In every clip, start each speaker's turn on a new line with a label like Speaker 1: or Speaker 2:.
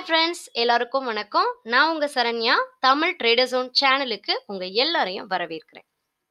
Speaker 1: Hi friends எல்லாருக்கும் வணக்கம் நான் உங்க சரண்யா தமிழ் ட்ரேடர் ஜோன் சேனலுக்கு உங்க எல்லாரையும் வரவேற்கிறேன்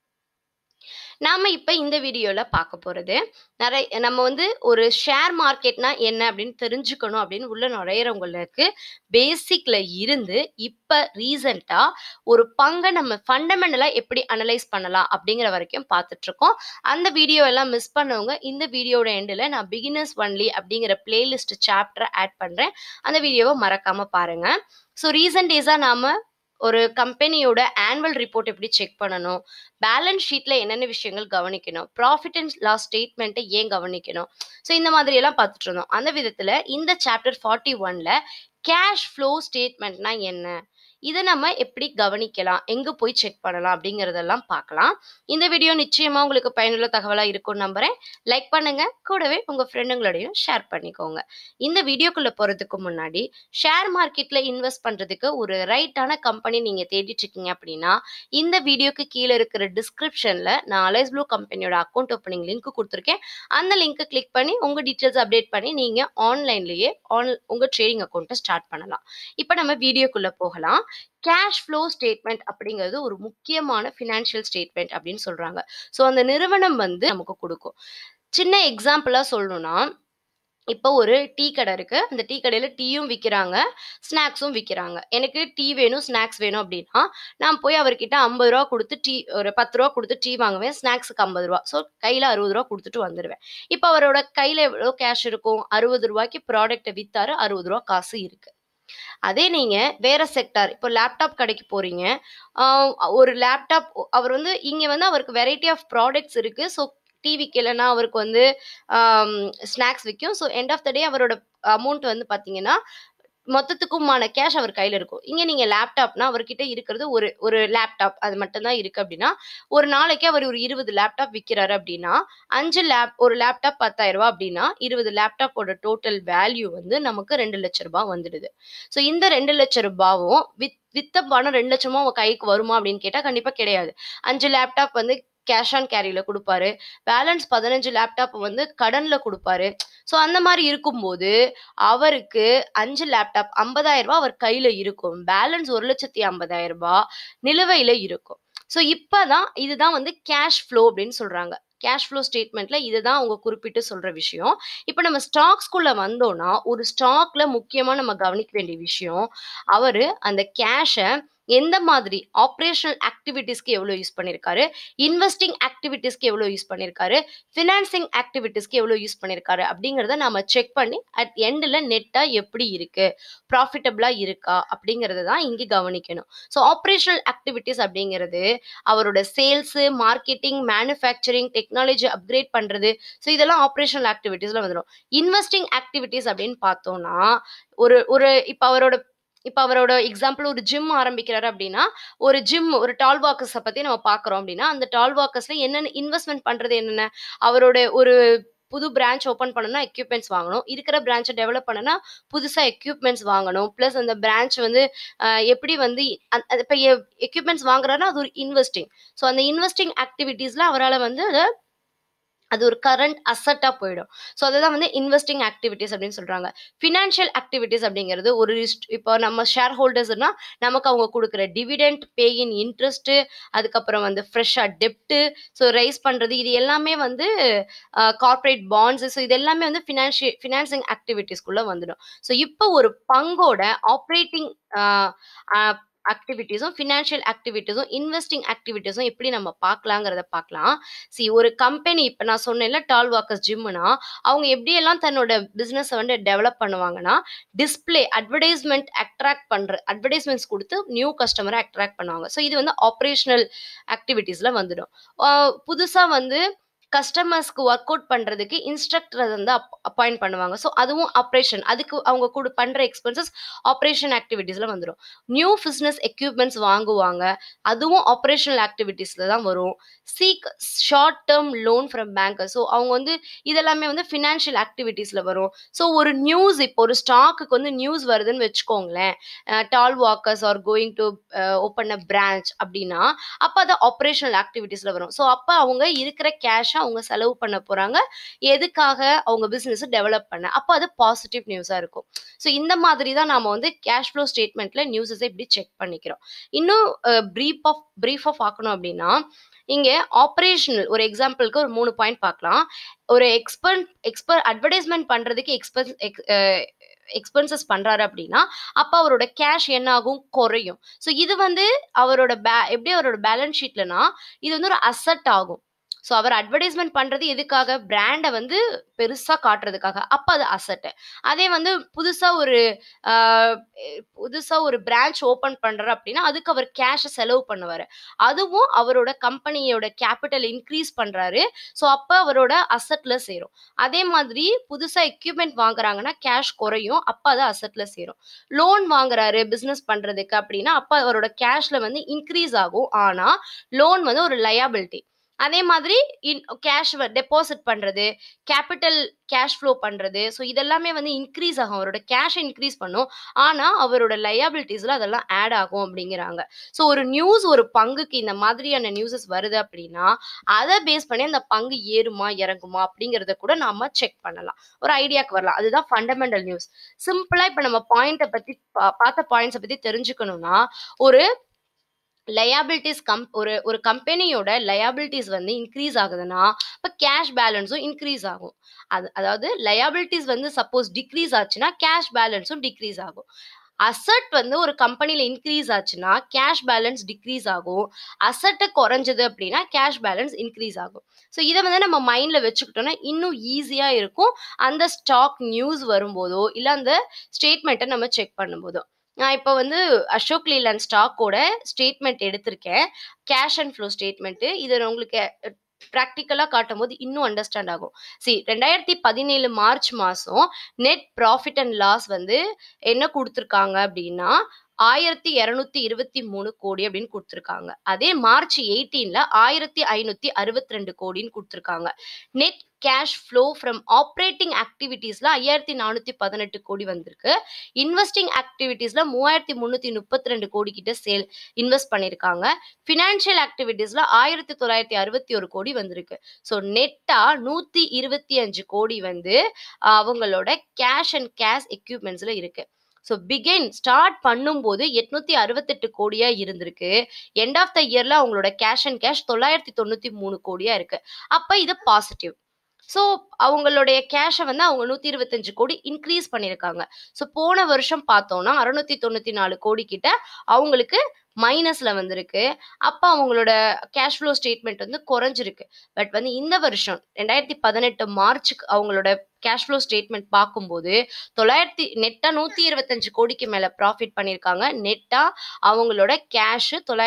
Speaker 1: நாம இப்ப இந்த வீடியோல பார்க்க போறது நிறைய நம்ம வந்து ஒரு ஷேர் மார்க்கெட்னா என்ன அப்படின்னு தெரிஞ்சுக்கணும் அப்படின்னு உள்ள நுழையிறவங்களுக்கு பேசிக்ல இருந்து இப்ப ரீசண்டா ஒரு பங்கை நம்ம ஃபண்டமெண்டலா எப்படி அனலைஸ் பண்ணலாம் அப்படிங்கிற வரைக்கும் பார்த்துட்டு இருக்கோம் அந்த வீடியோ எல்லாம் மிஸ் பண்ணவங்க இந்த வீடியோட எண்டில் நான் பிகினர்ஸ் ஒன்லி அப்படிங்கிற பிளேலிஸ்ட் சாப்டரை ஆட் பண்றேன் அந்த வீடியோவை மறக்காம பாருங்க ஸோ ரீசன்ட் டேஸா நாம ஒரு கம்பெனியோட ஆனுவல் ரிப்போர்ட் எப்படி செக் பண்ணணும் பேலன்ஸ் ஷீட்ல என்னென்ன விஷயங்கள் கவனிக்கணும் ப்ராஃபிட் அண்ட் லாஸ் ஸ்டேட்மெண்ட்டை ஏன் கவனிக்கணும் ஸோ இந்த மாதிரி எல்லாம் பார்த்துட்டு இருந்தோம் அந்த விதத்துல இந்த சாப்டர் ஃபார்ட்டி ஒன்ல கேஷ் ஃப்ளோ ஸ்டேட்மெண்ட்னா என்ன இதை நம்ம எப்படி கவனிக்கலாம் எங்க போய் செக் பண்ணலாம் அப்படிங்கறதெல்லாம் பார்க்கலாம் இந்த வீடியோ நிச்சயமா உங்களுக்கு பயனுள்ள தகவலா இருக்கும்னு நம்புறேன் லைக் பண்ணுங்க கூடவே உங்க ஃப்ரெண்டுங்களோடையும் ஷேர் பண்ணிக்கோங்க இந்த வீடியோக்குள்ள போறதுக்கு முன்னாடி ஷேர் மார்க்கெட்ல இன்வெஸ்ட் பண்றதுக்கு ஒரு ரைட்டான கம்பெனி நீங்க தேடிட்டு இருக்கீங்க அப்படின்னா இந்த வீடியோக்கு கீழே இருக்கிற டிஸ்கிரிப்ஷன்ல நான் அலைஸ் ப்ளூ கம்பெனியோட அக்கௌண்ட் ஓப்பனிங் லிங்க் கொடுத்துருக்கேன் அந்த லிங்க் கிளிக் பண்ணி உங்க டீட்டெயில்ஸ் அப்டேட் பண்ணி நீங்க ஆன்லைன்லயே ஆன் உங்க ட்ரேடிங் அக்கௌண்ட்டை ஸ்டார்ட் பண்ணலாம் இப்போ நம்ம வீடியோக்குள்ள போகலாம் கேஷ் ஃப்ளோ ஸ்டேட்மெண்ட் அப்படிங்கிறது ஒரு முக்கியமான ஃபினான்ஷியல் ஸ்டேட்மெண்ட் அப்படின்னு சொல்றாங்க ஸோ அந்த நிறுவனம் வந்து நமக்கு கொடுக்கும் சின்ன எக்ஸாம்பிளா சொல்லணும்னா இப்போ ஒரு டீ கடை இருக்கு அந்த டீ கடையில டீயும் விற்கிறாங்க ஸ்நாக்ஸும் விற்கிறாங்க எனக்கு டீ வேணும் ஸ்நாக்ஸ் வேணும் அப்படின்னா நான் போய் அவர்கிட்ட ஐம்பது ரூபா கொடுத்து டீ ஒரு பத்து ரூபா கொடுத்து டீ வாங்குவேன் ஸ்நாக்ஸுக்கு ஐம்பது ரூபா ஸோ கையில் அறுபது ரூபா கொடுத்துட்டு வந்துடுவேன் இப்போ அவரோட கையில் எவ்வளோ கேஷ் இருக்கும் அறுபது ரூபாய்க்கு ப்ராடக்ட்டை வித்தாரு அறுபது ரூபா காசு இருக்கு அதே நீங்க வேற செக்டார் இப்போ லேப்டாப் கடைக்கு போறீங்க ஆஹ் ஒரு லேப்டாப் அவர் வந்து இங்க வந்து அவருக்கு வெரைட்டி ஆஃப் ப்ராடக்ட்ஸ் இருக்கு ஸோ டீ விற்கலைன்னா அவருக்கு வந்து ஸ்நாக்ஸ் விற்கும் so end of the day அவரோட அமௌண்ட் வந்து பார்த்தீங்கன்னா மொத்தத்துக்குமான கேஷ் அவர் கையில் இருக்கும் இங்கே நீங்கள் லேப்டாப்னா அவர்கிட்ட இருக்கிறது ஒரு ஒரு லேப்டாப் அது மட்டும்தான் இருக்கு அப்படின்னா ஒரு நாளைக்கு அவர் ஒரு இருபது லேப்டாப் விற்கிறாரு அப்படின்னா அஞ்சு லேப் ஒரு லேப்டாப் பத்தாயிரம் ரூபாய் அப்படின்னா இருபது லேப்டாப்போட டோட்டல் வேல்யூ வந்து நமக்கு ரெண்டு லட்ச ரூபாய் வந்துடுது ஸோ இந்த ரெண்டு லட்ச ரூபாவும் வித் வித்த பணம் ரெண்டு லட்சமும் உங்க கைக்கு வருமா அப்படின்னு கேட்டால் கண்டிப்பாக கிடையாது அஞ்சு லேப்டாப் வந்து கேஷ் ஆன் கேரியில கொடுப்பாரு பேலன்ஸ் பதினஞ்சு லேப்டாப் வந்து கடன்ல கொடுப்பாரு ஸோ அந்த மாதிரி இருக்கும்போது அவருக்கு அஞ்சு லேப்டாப் ஐம்பதாயிரம் ரூபாய் அவர் கையில இருக்கும் பேலன்ஸ் ஒரு லட்சத்தி ஐம்பதாயிரம் ரூபாய் நிலுவையில இருக்கும் ஸோ இப்பதான் இதுதான் வந்து கேஷ் ஃப்ளோ அப்படின்னு சொல்றாங்க கேஷ் ஃப்ளோ ஸ்டேட்மெண்ட்ல இதுதான் அவங்க குறிப்பிட்டு சொல்ற விஷயம் இப்போ நம்ம ஸ்டாக்ஸ்குள்ள வந்தோம்னா ஒரு ஸ்டாக்ல முக்கியமா நம்ம கவனிக்க வேண்டிய விஷயம் அவரு அந்த கேஷை எந்த மாதிரி ஆப்ரேஷனல் ஆக்டிவிட்டீஸ்க்கு எவ்வளோ யூஸ் பண்ணியிருக்காரு இன்வெஸ்டிங் ஆக்டிவிட்டீஸ்க்கு எவ்வளோ யூஸ் பண்ணியிருக்காரு ஃபினான்சிங் ஆக்டிவிட்டீஸ்க்கு எவ்வளோ யூஸ் பண்ணியிருக்காரு அப்படிங்கிறத நம்ம செக் பண்ணி அட் எண்டில் நெட்டாக எப்படி இருக்கு ப்ராஃபிட்டபிளாக இருக்கா அப்படிங்கிறத தான் இங்கே கவனிக்கணும் ஸோ ஆப்ரேஷனல் ஆக்டிவிட்டீஸ் அப்படிங்கிறது அவரோட sales marketing manufacturing technology upgrade பண்ணுறது ஸோ இதெல்லாம் ஆப்ரேஷனல் ஆக்டிவிட்டீஸில் வந்துடும் இன்வெஸ்டிங் ஆக்டிவிட்டீஸ் அப்படின்னு பார்த்தோம்னா ஒரு ஒரு இப்போ அவரோட இப்போ அவரோட எக்ஸாம்பிள் ஒரு ஜிம் ஆரம்பிக்கிறாரு அப்படின்னா ஒரு ஜிம் ஒரு டால் வாக்கர்ஸை பற்றி நம்ம பார்க்குறோம் அப்படின்னா அந்த டால் வாக்கர்ஸ்ல என்னென்ன இன்வெஸ்ட்மெண்ட் பண்ணுறது என்னென்ன அவரோட ஒரு புது பிரான்ச் ஓப்பன் பண்ணனா எக்யூப்மெண்ட்ஸ் வாங்கணும் இருக்கிற பிரான்ச்சை டெவலப் பண்ணனா புதுசாக எக்யூப்மெண்ட்ஸ் வாங்கணும் ப்ளஸ் அந்த பிரான்ச் வந்து எப்படி வந்து இப்போ எக்யூப்மெண்ட்ஸ் வாங்குறாருன்னா அது ஒரு இன்வெஸ்டிங் ஸோ அந்த இன்வெஸ்டிங் ஆக்டிவிட்டீஸில் அவரால் வந்து அதை அது ஒரு கரண்ட் அசட்டாக போயிடும் ஸோ அதுதான் வந்து இன்வெஸ்டிங் ஆக்டிவிட்டீஸ் அப்படின்னு சொல்கிறாங்க ஃபினான்ஷியல் ஆக்டிவிட்டீஸ் அப்படிங்கிறது ஒரு இப்போ நம்ம ஷேர் ஹோல்டர்ஸ்னா நமக்கு அவங்க கொடுக்குற டிவிடெண்ட் பேயின் இன்ட்ரெஸ்ட்டு அதுக்கப்புறம் வந்து ஃப்ரெஷ்ஷாக டெப்ட்டு ஸோ ரைஸ் பண்ணுறது இது எல்லாமே வந்து கார்ப்பரேட் பாண்ட்ஸ் ஸோ இது எல்லாமே வந்து ஃபினான்ஷியல் ஃபினான்சிங் ஆக்டிவிட்டீஸ்க்குள்ளே வந்துடும் ஸோ இப்போ ஒரு பங்கோட ஆப்ரேட்டிங் ஆக்டிவிட்டீஸும் ஃபினான்ஷியல் ஆக்டிவிட்டீஸும் இன்வெஸ்டிங் ஆக்டிவிட்டீஸும் எப்படி நம்ம பார்க்கலாங்கிறத பார்க்கலாம் சி ஒரு கம்பெனி இப்போ நான் சொன்னேன்ல டால் வாக்கர்ஸ் ஜிம்னா அவங்க எப்படியெல்லாம் தன்னோட பிஸ்னஸை வந்து டெவலப் பண்ணுவாங்கன்னா டிஸ்பிளே அட்வர்டைஸ்மெண்ட் அட்ராக்ட் பண்ணுற அட்வர்டைஸ்மெண்ட்ஸ் கொடுத்து நியூ கஸ்டமரை அட்ராக்ட் பண்ணுவாங்க ஸோ இது வந்து ஆப்ரேஷனல் ஆக்டிவிட்டீஸில் வந்துடும் புதுசாக வந்து கஸ்டமர்ஸ்க்கு ஒர்க் அவுட் பண்ணுறதுக்கு இன்ஸ்ட்ரக்டர் வந்து அப்பாயிண்ட் பண்ணுவாங்க ஸோ அதுவும் ஆப்ரேஷன் அதுக்கு அவங்க கூட பண்ணுற எக்ஸ்பென்சஸ் ஆப்ரேஷன் ஆக்டிவிட்டீஸில் வந்துடும் நியூ பிஸ்னஸ் எக்யூப்மெண்ட்ஸ் வாங்குவாங்க அதுவும் ஆப்ரேஷனல் ஆக்டிவிட்டீஸில் தான் வரும் seek short term loan from banker so அவங்க வந்து இதெல்லாமே வந்து ஃபினான்ஷியல் ஆக்டிவிட்டீஸில் வரும் ஸோ ஒரு நியூஸ் இப்போ ஒரு ஸ்டாக்குக்கு வந்து நியூஸ் வருதுன்னு வச்சுக்கோங்களேன் Tall Walkers are going to open a branch அப்படின்னா அப்போ அது ஆப்ரேஷனல் ஆக்டிவிட்டீஸில் வரும் ஸோ அப்போ அவங்க இருக்கிற கேஷை அவங்க செலவு பண்ண போறாங்க. எதுக்காக? அவங்க பிசினஸ டெவலப் பண்ண. அப்ப அது பாசிட்டிவ் நியூஸா இருக்கும். ஸோ இந்த மாதிரி தான் நாம வந்து கேஷ் ஃப்ளோ ஸ்டேட்மெண்ட்ல நியூஸஸ இப்படி செக் பண்ணிக்கிறோம். இன்னும் அ பிரீப் ஆஃப் பிரீஃபா பார்க்கணும் அப்படின்னா, இங்க ஆப்பரேஷனல் ஒரு எக்ஸாம்பிள்க்கு ஒரு 3 பாயிண்ட் பார்க்கலாம். ஒரு எக்ஸ்பென் எக்ஸ்ப அட்வர்டைஸ்மென்ட் பண்றதுக்கு எக்ஸ்பென்ஸ் எக் அ எக்ஸ்பென்சஸ் பண்றாரு அப்படின்னா, அப்ப அவரோட கேஷ் என்ன ஆகும்? குறையும். ஸோ இது வந்து அவரோட பே எப்படி அவரோட பேலன்ஸ் ஷீட்லனா, இது வந்து ஒரு அசெட் ஆகும். ஸோ அவர் அட்வர்டைஸ்மென்ட் பண்றது எதுக்காக? பிராண்ட வந்து பெருசா காட்டுறதுக்காக. அப்ப அது அசெட். அதே வந்து புதுசா ஒரு அ புதுசா ஒரு பிரான்ச் ஓப்பன் பண்றாரு அப்படின்னா, அதுக்கு அவர் கேஷ செலவு பண்ணுவாரு. அதுவும் அவரோட கம்பெனியோட கேப்பிட்டல் இன்கிரீஸ் பண்றாரு. ஸோ அப்ப அவரோட அசெட்ல சேரும். அதே மாதிரி புதுசா எக்யூப்மென்ட் வாங்குறாங்கன்னா, கேஷ் குறையும். அப்ப அது அசெட்ல சேரும். லோன் வாங்குறாரு பிசினஸ் பண்றதுக்கு அப்படின்னா, அப்ப அவரோட கேஷ்ல வந்து இன்கிரீஸ் ஆகும். ஆனா, லோன் வந்து ஒரு லயபிலிட்டி. அதே மாதிரி இன் கேஷ் வ டெபாசிட் பண்றது, கேப்பிட்டல் கேஷ் ஃப்ளோ பண்றது. ஸோ இதெல்லாமே வந்து இன்கிரீஸ் ஆகும். அவரோட கேஷ இன்கிரீஸ் பண்ணும். ஆனா, அவரோட லயபிலிட்டீஸ்ல அதெல்லாம் ஆட் ஆகும் அப்படிங்கிறாங்க. ஸோ ஒரு நியூஸ் ஒரு பங்குக்கு இந்த மாதிரியான நியூஸஸ் வருது அப்படின்னா, அத பேஸ் பண்ணி அந்த பங்கு ஏறுமா? இறங்குமா? அப்படிங்கிறத கூட நாம செக் பண்ணலாம். ஒரு ஐடியாக்கு வரலாம். அதுதான் ஃபண்டமெண்டல் நியூஸ். சிம்பிளா இப்ப நம்ம பாயிண்ட்ட பத்தி பா பார்த்த பாயிண்ட்ஸ பத்தி தெரிஞ்சுக்கணும்னா, ஒரு லயபிலிட்டீஸ் கம் ஒரு ஒரு கம்பெனியோட லயபிலிட்டீஸ் வந்து இன்கிரீஸ் ஆகுதுன்னா, அப்ப கேஷ் பேலன்ஸும் இன்கிரீஸ் ஆகும். அது அதாவது லயபிலிட்டீஸ் வந்து சப்போஸ் டிக்ரீஸ் ஆச்சுன்னா, கேஷ் பேலன்ஸும் டிக்ரீஸ் ஆகும். அசெட் வந்து ஒரு கம்பெனில இன்கிரீஸ் ஆச்சுன்னா, கேஷ் பேலன்ஸ் டிக்ரீஸ் ஆகும். அசெட் குறைஞ்சது அப்படின்னா, கேஷ் பேலன்ஸ் இன்கிரீஸ் ஆகும். ஸோ இத வந்து நம்ம மைண்ட்ல வச்சுக்கிட்டோம்னா, இன்னும் ஈஸியா இருக்கும். அந்த ஸ்டாக் நியூஸ் வரும்போதோ, இல்ல அந்த ஸ்டேட்மெண்ட்ட நம்ம செக் பண்ணும்போதோ. நான் இப்ப வந்து அசோக் லேலண்ட் ஸ்டாக்கோட ஸ்டேட்மெண்ட் எடுத்திருக்கேன். Cash and flow statement. இத நான் உங்களுக்கு அ பிராக்டிகலா காட்டும்போது இன்னும் அண்டர்ஸ்டாண்ட் ஆகும். சி 2017 மார்ச் மாசம் நெட் ப்ராஃபிட் அண்ட் லாஸ் வந்து என்ன குடுத்துருக்காங்க அப்படின்னா, 1223 கோடி அப்படின்னு குடுத்துருக்காங்க. அதே மார்ச் 18ல 1562 கோடின்னு குடுத்துருக்காங்க. Net cash flow from operating ஆக்டிவிட்டீஸ்ல 5418 கோடி வந்திருக்கு. இன்வெஸ்டிங் ஆக்டிவிட்டீஸ்ல 3332 கோடி கிட்ட சேல் இன்வெஸ்ட் பண்ணியிருக்காங்க. பினான்சியல் ஆக்டிவிட்டீஸ்ல 1961 கோடி வந்திருக்கு. ஸோ நெட்டா 125 கோடி வந்து அவங்களோட கேஷ் அண்ட் கேஷ் எக்யூப்மென்ட்ஸ்ல இருக்கு. ஸோ பிகின் ஸ்டார்ட் பண்ணும்போது 868 கோடியா இருந்திருக்கு. எண்ட் ஆஃப் த இயர்ல அவங்களோட கேஷ் அண்ட் கேஷ் 993 கோடியா இருக்கு. அப்ப இது பாசிட்டிவ். ஸோ அவங்களுடைய கேஷ வந்து அவங்க 125 கோடி இன்கிரீஸ் பண்ணியிருக்காங்க. ஸோ போன வருஷம் பார்த்தோம்னா, 694 கோடி கிட்ட அவங்களுக்கு மைனஸ்ல வந்திருக்கு. அப்ப அவங்களோட கேஷ் ஃப்ளோ ஸ்டேட்மெண்ட் வந்து குறைஞ்சிருக்கு. பட் வந்து இந்த வருஷம் 2018 மார்ச்சுக்கு அவங்களோட கேஷ் ஃப்ளோ ஸ்டேட்மெண்ட் பார்க்கும்போது, 900 நெட்டா 125 கோடிக்கு மேல ப்ராஃபிட் பண்ணியிருக்காங்க. நெட்டா அவங்களோட கேஷ்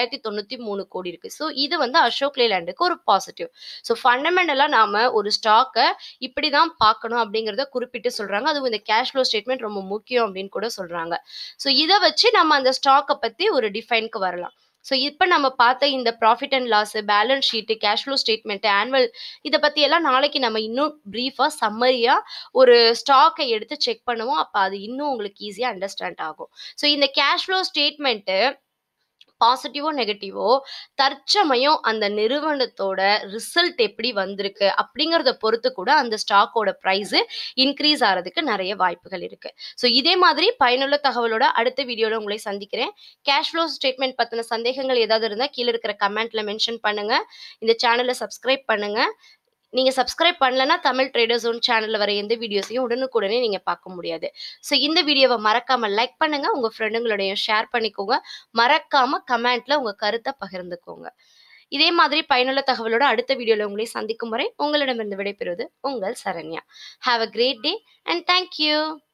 Speaker 1: 993 கோடி இருக்கு. ஸோ இது வந்து அசோக் லேலண்டுக்கு ஒரு பாசிட்டிவ். ஸோ ஃபண்டமெண்டலா நாம ஒரு ஸ்டாக்க இப்படிதான் பார்க்கணும் அப்படிங்கிறத குறிப்பிட்டு சொல்றாங்க. அதுவும் இந்த கேஷ் ஃப்ளோ ஸ்டேட்மெண்ட் ரொம்ப முக்கியம் அப்படின்னு கூட சொல்றாங்க. ஸோ இத வச்சு நம்ம அந்த ஸ்டாக்க பத்தி ஒரு டிஃபைன்க்கு வரலாம். ஸோ இப்ப நம்ம பார்த்த இந்த profit and loss, balance sheet, cash flow statement, annual இத பத்தி எல்லாம் நாளைக்கு நம்ம இன்னும் பிரீஃபா, சம்மரியா ஒரு ஸ்டாக்க எடுத்து செக் பண்ணுவோம். அப்ப அது இன்னும் உங்களுக்கு ஈஸியா அண்டர்ஸ்டாண்ட் ஆகும். ஸோ இந்த கேஷ் ஃப்ளோ ஸ்டேட்மெண்ட் பாசிட்டிவோ, நெகட்டிவோ தற்சமயம் அந்த நிறுவனத்தோட ரிசல்ட் எப்படி வந்திருக்கு அப்படிங்கிறத பொறுத்து கூட அந்த ஸ்டாக்கோட பிரைஸ் இன்கிரீஸ் ஆறதுக்கு நெறைய வாய்ப்புகள் இருக்கு. ஸோ இதே மாதிரி பயனுள்ள தகவலோட அடுத்த வீடியோல உங்களை சந்திக்கிறேன். கேஷ் ஃப்ளோ ஸ்டேட்மெண்ட் பத்தின சந்தேகங்கள் ஏதாவது இருந்தா கீழ இருக்கிற கமெண்ட்ல மென்ஷன் பண்ணுங்க. இந்த சேனல சப்ஸ்கிரைப் பண்ணுங்க. நீங்க சப்ஸ்கிரைப் பண்ணலன்னா, தமிழ் ட்ரேடர் ஜோன் சேனல்ல வர எந்த வீடியோஸையும் உடனுக்குடனே நீங்க பார்க்க முடியாது. ஸோ இந்த வீடியோவ மறக்காம லைக் பண்ணுங்க. உங்க ஃப்ரெண்டுங்களோடையும் ஷேர் பண்ணிக்கோங்க. மறக்காம கமெண்ட்ல உங்க கருத்த பகிர்ந்துக்கோங்க. இதே மாதிரி பயனுள்ள தகவலோட அடுத்த வீடியோல உங்களை சந்திக்கும் வரை உங்களிடமிருந்து விடைபெறுவது உங்கள் Saranya. Have a great day and thank you.